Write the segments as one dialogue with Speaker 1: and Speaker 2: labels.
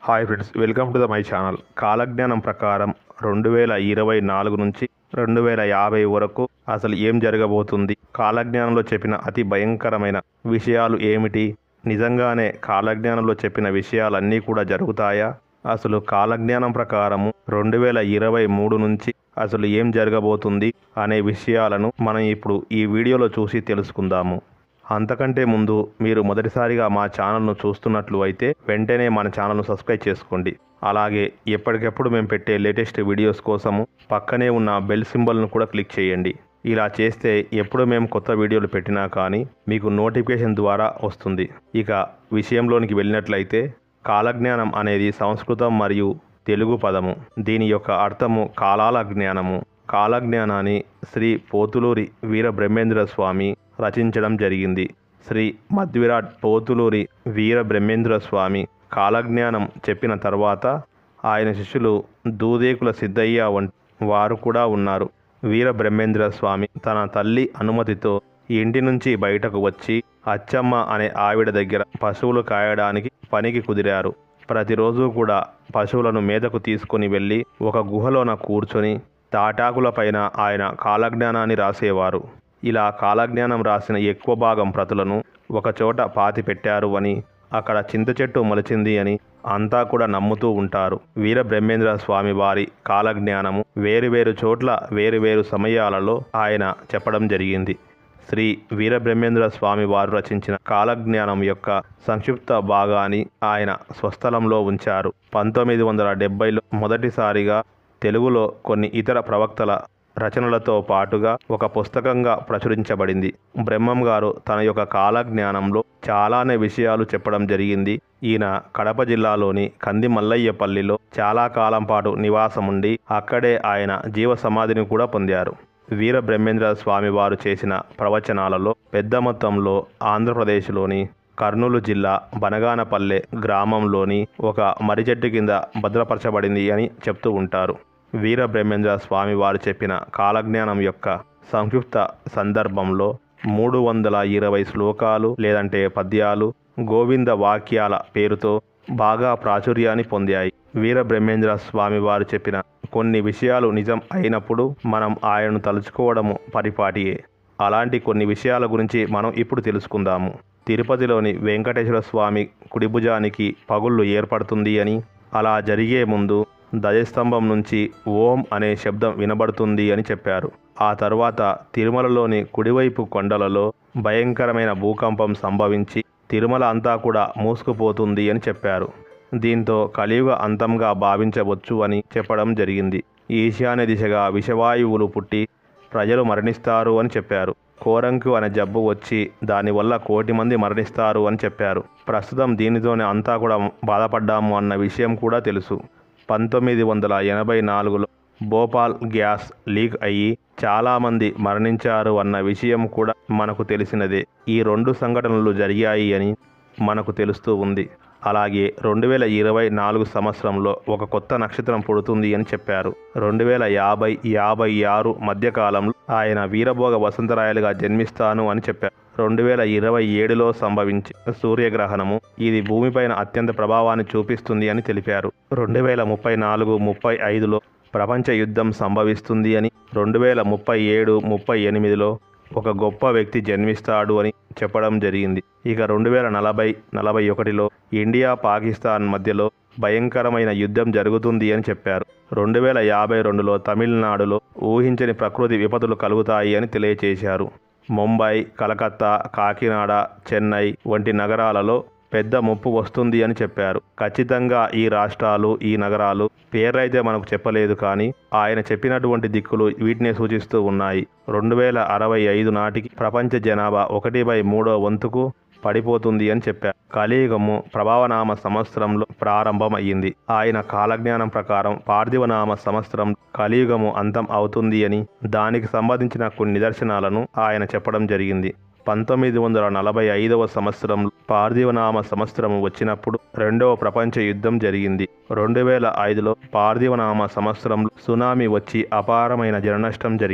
Speaker 1: hi friends welcome to the my channel కాలజ్ఞానం ప్రకారం రెండు వేల ఇరవై నాలుగు నుంచి రెండు వేల యాభై వరకు అసలు ఏం జరగబోతుంది కాలజ్ఞానంలో చెప్పిన అతి భయంకరమైన విషయాలు ఏమిటి నిజంగానే కాలజ్ఞానంలో చెప్పిన విషయాలన్నీ కూడా జరుగుతాయా అసలు కాలజ్ఞానం ప్రకారము రెండు వేల ఇరవై మూడు నుంచి అసలు ఏం జరగబోతుంది అనే విషయాలను మనం ఇప్పుడు ఈ వీడియోలో చూసి తెలుసుకుందాము అంతకంటే ముందు మీరు మొదటిసారిగా మా ఛానల్ను చూస్తున్నట్లు అయితే వెంటనే మన ఛానల్ను సబ్స్క్రైబ్ చేసుకోండి అలాగే ఎప్పటికెప్పుడు మేము పెట్టే లేటెస్ట్ వీడియోస్ కోసము పక్కనే ఉన్న బెల్ సింబల్ను కూడా క్లిక్ చేయండి ఇలా చేస్తే ఎప్పుడు మేము కొత్త వీడియోలు పెట్టినా కానీ మీకు నోటిఫికేషన్ ద్వారా వస్తుంది ఇక విషయంలోనికి వెళ్ళినట్లయితే కాలజ్ఞానం అనేది సంస్కృతం మరియు తెలుగు పదము దీని యొక్క అర్థము కాలాల జ్ఞానము కాలజ్ఞానాన్ని శ్రీ పోతులూరి వీర బ్రహ్మేంద్ర స్వామి రచించడం జరిగింది శ్రీ మధ్విరాట్ పోతులూరి వీర బ్రహ్మేంద్ర స్వామి కాలజ్ఞానం చెప్పిన తర్వాత ఆయన శిష్యులు దూదేకుల సిద్ధయ్య వంటి వారు కూడా ఉన్నారు వీర బ్రహ్మేంద్ర స్వామి తన తల్లి అనుమతితో ఇంటి నుంచి బయటకు వచ్చి అచ్చమ్మ అనే ఆవిడ దగ్గర పశువులు కాయడానికి పనికి కుదిరారు ప్రతిరోజు కూడా పశువులను మేతకు తీసుకుని వెళ్ళి ఒక గుహలోన కూర్చొని తాటాకులపైన ఆయన కాలజ్ఞానాన్ని రాసేవారు ఇలా కాలజ్ఞానం రాసిన ఎక్కువ భాగం ప్రతులను ఒకచోట పాతి పెట్టారు అని అక్కడ చింత చెట్టు మొలిచింది అని అంతా కూడా నమ్ముతూ ఉంటారు వీర బ్రహ్మేంద్ర స్వామి వారి కాలజ్ఞానము వేరువేరు చోట్ల వేరువేరు సమయాలలో ఆయన చెప్పడం జరిగింది శ్రీ వీరబ్రహ్మేంద్ర స్వామి వారు రచించిన కాలజ్ఞానం యొక్క సంక్షిప్త భాగాన్ని ఆయన స్వస్థలంలో ఉంచారు పంతొమ్మిది వందల డెబ్బైలో మొదటిసారిగా తెలుగులో కొన్ని ఇతర ప్రవక్తల రచనలతో పాటుగా ఒక పుస్తకంగా ప్రచురించబడింది బ్రహ్మం గారు తన యొక్క కాలజ్ఞానంలో చాలానే విషయాలు చెప్పడం జరిగింది ఈయన కడప జిల్లాలోని కంది మల్లయ్యపల్లిలో చాలా కాలం పాటు నివాసముండి అక్కడే ఆయన జీవ సమాధిని కూడా పొందారు వీర బ్రహ్మేంద్ర స్వామి వారు చేసిన ప్రవచనాలలో పెద్ద మొత్తంలో ఆంధ్రప్రదేశ్లోని కర్నూలు జిల్లా బనగానపల్లె గ్రామంలోని ఒక మర్రి చెట్టు కింద భద్రపరచబడింది అని చెప్తూ ఉంటారు వీర బ్రహ్మేంద్ర స్వామి వారు చెప్పిన కాలజ్ఞానం యొక్క సంక్షిప్త సందర్భంలో మూడు వందల ఇరవై శ్లోకాలు లేదంటే పద్యాలు గోవింద వాక్యాల పేరుతో బాగా ప్రాచుర్యాన్ని పొందాయి వీర బ్రహ్మేంద్ర స్వామి వారు చెప్పిన కొన్ని విషయాలు నిజం అయినప్పుడు మనం ఆయనను తలుచుకోవడము పరిపాటియే అలాంటి కొన్ని విషయాల గురించి మనం ఇప్పుడు తెలుసుకుందాము తిరుపతిలోని వెంకటేశ్వర స్వామి కుడిభుజానికి పగుళ్ళు ఏర్పడుతుంది అని అలా జరిగే ముందు ధ్వజస్తంభం నుంచి ఓం అనే శబ్దం వినబడుతుంది అని చెప్పారు ఆ తర్వాత తిరుమలలోని కుడివైపు కొండలలో భయంకరమైన భూకంపం సంభవించి తిరుమల అంతా కూడా మూసుకుపోతుంది అని చెప్పారు దీంతో కలియుగ అంతంగా భావించవచ్చు అని చెప్పడం జరిగింది ఈశాన్య దిశగా విషవాయువులు పుట్టి ప్రజలు మరణిస్తారు అని చెప్పారు కోరంకు అనే జబ్బు వచ్చి దానివల్ల కోటి మంది మరణిస్తారు అని చెప్పారు ప్రస్తుతం దీనితోనే అంతా కూడా బాధపడ్డాము అన్న విషయం కూడా తెలుసు పంతొమ్మిది వందల ఎనభై నాలుగులో భోపాల్ గ్యాస్ లీక్ అయ్యి చాలామంది మరణించారు అన్న విషయం కూడా మనకు తెలిసినదే ఈ రెండు సంఘటనలు జరిగాయి అని మనకు తెలుస్తూ ఉంది అలాగే రెండు వేల ఇరవై నాలుగు సంవత్సరంలో ఒక కొత్త నక్షత్రం పుడుతుంది అని చెప్పారు రెండు వేల యాభై యాభై ఆరు మధ్యకాలంలో ఆయన వీరభోగ వసంతరాయలుగా జన్మిస్తాను అని చెప్పారు రెండు వేల ఇరవై ఏడులో సంభవించి సూర్యగ్రహణము ఇది భూమిపైన అత్యంత ప్రభావాన్ని చూపిస్తుంది అని తెలిపారు రెండు వేల ముప్పై నాలుగు ముప్పై ఐదులో ప్రపంచ యుద్ధం సంభవిస్తుంది అని రెండు వేల ముప్పై ఏడు ముప్పై ఎనిమిదిలో ఒక గొప్ప వ్యక్తి జన్మిస్తాడు అని చెప్పడం జరిగింది ఇక రెండు వేల నలభై నలభై ఒకటిలో ఇండియా పాకిస్తాన్ మధ్యలో భయంకరమైన యుద్ధం జరుగుతుంది అని చెప్పారు రెండు వేల యాభై రెండులో తమిళనాడులో ఊహించని ప్రకృతి విపత్తులు కలుగుతాయి అని తెలియచేశారు ముంబై కలకత్తా కాకినాడ చెన్నై వంటి నగరాలలో పెద్ద ముప్పు వస్తుంది అని చెప్పారు ఖచ్చితంగా ఈ రాష్ట్రాలు ఈ నగరాలు పేర్లైతే మనకు చెప్పలేదు కానీ ఆయన చెప్పినటువంటి దిక్కులు వీటినే సూచిస్తూ ఉన్నాయి రెండు వేల అరవై ఐదు నాటికి ప్రపంచ జనాభా ఒకటి బై మూడో వంతుకు పడిపోతుంది అని చెప్పారు కలియుగము ప్రభావనామ సంవత్సరంలో ప్రారంభమయ్యింది ఆయన కాలజ్ఞానం ప్రకారం పార్థివనామ సంవత్సరం కలియుగము అంతం అవుతుంది అని దానికి సంబంధించిన కొన్ని నిదర్శనాలను ఆయన చెప్పడం జరిగింది పంతొమ్మిది వందల నలభై ఐదవ సంవత్సరం పార్థివనామ సంవత్సరం వచ్చినప్పుడు రెండవ ప్రపంచ యుద్ధం జరిగింది రెండు వేల ఐదులో పార్థివనామ సంవత్సరంలో సునామీ వచ్చి అపారమైన జననష్టం జరిగింది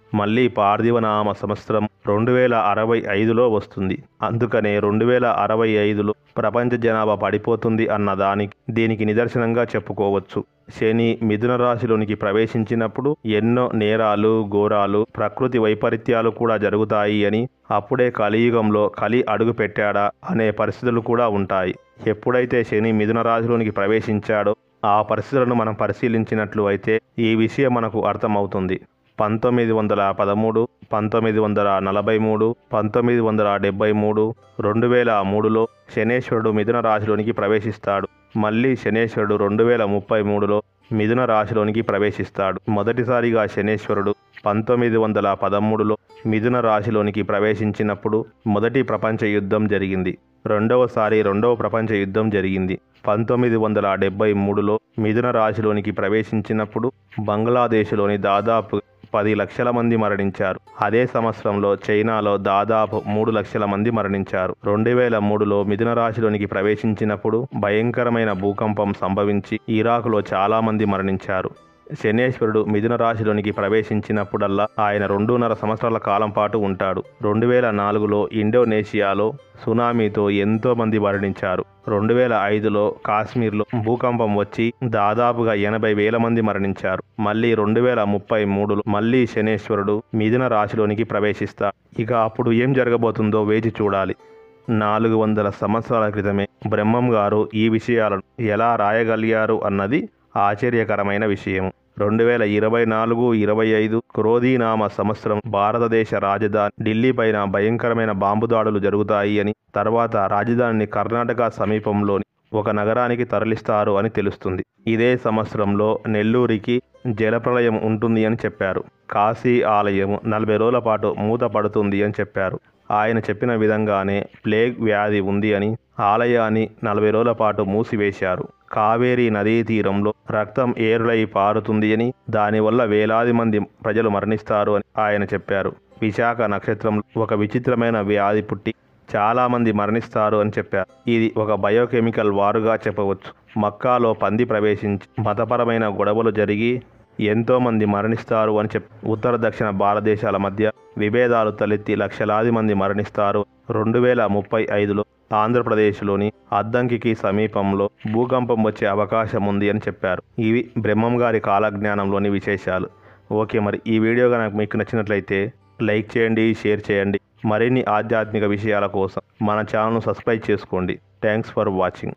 Speaker 1: మళ్ళీ పార్థివనామ సంవత్సరం రెండు వేల అరవై ఐదులో వస్తుంది అందుకనే రెండు వేల అరవై ఐదులో ప్రపంచ జనాభా పడిపోతుంది అన్న దానికి దీనికి నిదర్శనంగా చెప్పుకోవచ్చు శని మిథున రాశిలోనికి ప్రవేశించినప్పుడు ఎన్నో నేరాలు ఘోరాలు ప్రకృతి వైపరీత్యాలు కూడా జరుగుతాయి అని అప్పుడే కలియుగంలో కలి అడుగు పెట్టాడా అనే పరిస్థితులు కూడా ఉంటాయి ఎప్పుడైతే శని మిథున రాశిలోనికి ప్రవేశించాడో ఆ పరిస్థితులను మనం పరిశీలించినట్లు అయితే ఈ విషయం మనకు అర్థమవుతుంది పంతొమ్మిది వందల పదమూడు పంతొమ్మిది వందల నలభై మూడు పంతొమ్మిది వందల డెబ్బై మూడు రెండు వేల మూడులో శనేశ్వరుడు మిథున రాశిలోనికి ప్రవేశిస్తాడు మళ్ళీ శనేశ్వరుడు రెండు వేల ముప్పై మూడులో మిథున రాశిలోనికి ప్రవేశిస్తాడు మొదటిసారిగా శనేశ్వరుడు పంతొమ్మిది వందల పదమూడులో మిథున రాశిలోనికి ప్రవేశించినప్పుడు మొదటి ప్రపంచ యుద్ధం జరిగింది రెండవసారి రెండవ ప్రపంచ యుద్ధం జరిగింది పంతొమ్మిది వందల డెబ్బై మూడులో మిథున రాశిలోనికి ప్రవేశించినప్పుడు బంగ్లాదేశ్లోని దాదాపు పది లక్షల మంది మరణించారు అదే సంవత్సరంలో చైనాలో దాదాపు మూడు లక్షల మంది మరణించారు రెండు వేల మూడులో మిథున రాశిలోనికి ప్రవేశించినప్పుడు భయంకరమైన భూకంపం సంభవించి ఇరాకులో చాలా మంది మరణించారు శనేశ్వరుడు మిథున రాశిలోనికి ప్రవేశించినప్పుడల్లా ఆయన రెండున్నర సంవత్సరాల కాలం పాటు ఉంటాడు రెండు వేల నాలుగులో ఇండోనేషియాలో సునామీతో ఎంతో మంది మరణించారు రెండు వేల ఐదులో కాశ్మీర్లో భూకంపం వచ్చి దాదాపుగా ఎనభై వేల మంది మరణించారు మళ్ళీ రెండు వేల ముప్పై మూడులో మళ్ళీ శనేశ్వరుడు మిథున రాశిలోనికి ప్రవేశిస్తా ఇక అప్పుడు ఏం జరగబోతుందో వేచి చూడాలి నాలుగు వందల సంవత్సరాల క్రితమే బ్రహ్మం గారు ఈ విషయాలను ఎలా రాయగలిగారు అన్నది ఆశ్చర్యకరమైన విషయం రెండు వేల ఇరవై నాలుగు ఇరవై ఐదు క్రోధీనామ సంవత్సరం భారతదేశ రాజధాని ఢిల్లీ పైన భయంకరమైన బాంబు దాడులు జరుగుతాయి అని తర్వాత రాజధానిని కర్ణాటక సమీపంలోని ఒక నగరానికి తరలిస్తారు అని తెలుస్తుంది ఇదే సంవత్సరంలో నెల్లూరికి జలప్రలయం ఉంటుంది అని చెప్పారు కాశీ ఆలయం నలభై రోజుల పాటు మూతపడుతుంది అని చెప్పారు ఆయన చెప్పిన విధంగానే ప్లేగ్ వ్యాధి ఉంది అని ఆలయాన్ని నలభై రోజుల పాటు మూసివేశారు కావేరీ నదీ తీరంలో రక్తం ఏరులై పారుతుంది అని దానివల్ల వేలాది మంది ప్రజలు మరణిస్తారు అని ఆయన చెప్పారు విశాఖ నక్షత్రంలో ఒక విచిత్రమైన వ్యాధి పుట్టి చాలా మంది మరణిస్తారు అని చెప్పారు ఇది ఒక బయోకెమికల్ వారుగా చెప్పవచ్చు మక్కాలో పంది ప్రవేశించి మతపరమైన గొడవలు జరిగి ఎంతో మంది మరణిస్తారు అని చెప్ ఉత్తర దక్షిణ భారతదేశాల మధ్య విభేదాలు తలెత్తి లక్షలాది మంది మరణిస్తారు రెండు వేల ముప్పై ఐదులో ఆంధ్రప్రదేశ్లోని అద్దంకికి సమీపంలో భూకంపం వచ్చే అవకాశం ఉంది అని చెప్పారు ఇవి బ్రహ్మం గారి కాలజ్ఞానంలోని విశేషాలు ఓకే మరి ఈ వీడియో కనుక మీకు నచ్చినట్లయితే లైక్ చేయండి షేర్ చేయండి మరిన్ని ఆధ్యాత్మిక విషయాల కోసం మన ఛానల్ను సబ్స్క్రైబ్ చేసుకోండి thanks for watching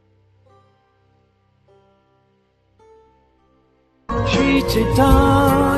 Speaker 2: Shri Chaitanya